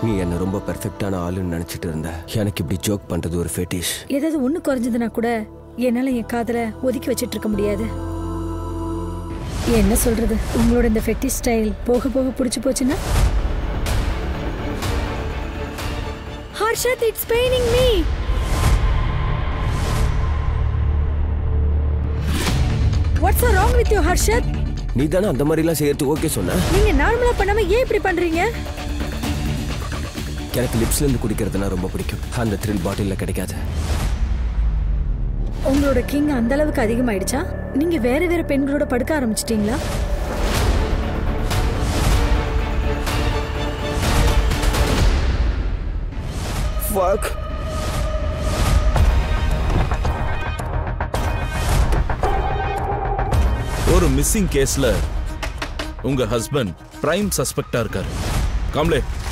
நீ என்ன ரொம்ப பெர்ஃபெக்டான ஆளுன்னு நினைச்சிட்டு இருந்த எனக்கு இப்படி ஜோக் பண்றது ஒரு ஃபெட்டிஷ் ஏதாவது ஒண்ணு குறைஞ்சதுன்னா கூட என்னால என் காதல ஒதுக்கி வச்சிட்டு இருக்க முடியாது என்ன சொல்றது உங்களோட இந்த ஃபெட்டி ஸ்டைல் போக போக பிடிச்சு போச்சுன்னா Harshad it's paining me what's wrong with you Harshad நீ தானே அந்த மாதிரிலாம் செய்யறதுக்கு ஓகே சொன்ன நீங்க நார்மலா பண்ணாம ஏன் இப்படி பண்றீங்க எனக்கு லிப்ஸ்ல இருந்து குடிக்கிறதுனா ரொம்ப பிடிக்கும் அந்த த்ரில் பாட்டில்ல கிடைக்காது உங்களோட கிங் அந்த அளவுக்கு அதிகமாயிடுச்சா நீங்க வேற வேற பெண்களோட படுக்க ஆரம்பிச்சிட்டீங்களா Fuck. ஒரு மிஸ்ஸிங் கேஸ்ல உங்க ஹஸ்பண்ட் பிரைம் சஸ்பெக்டா இருக்காரு காம்லே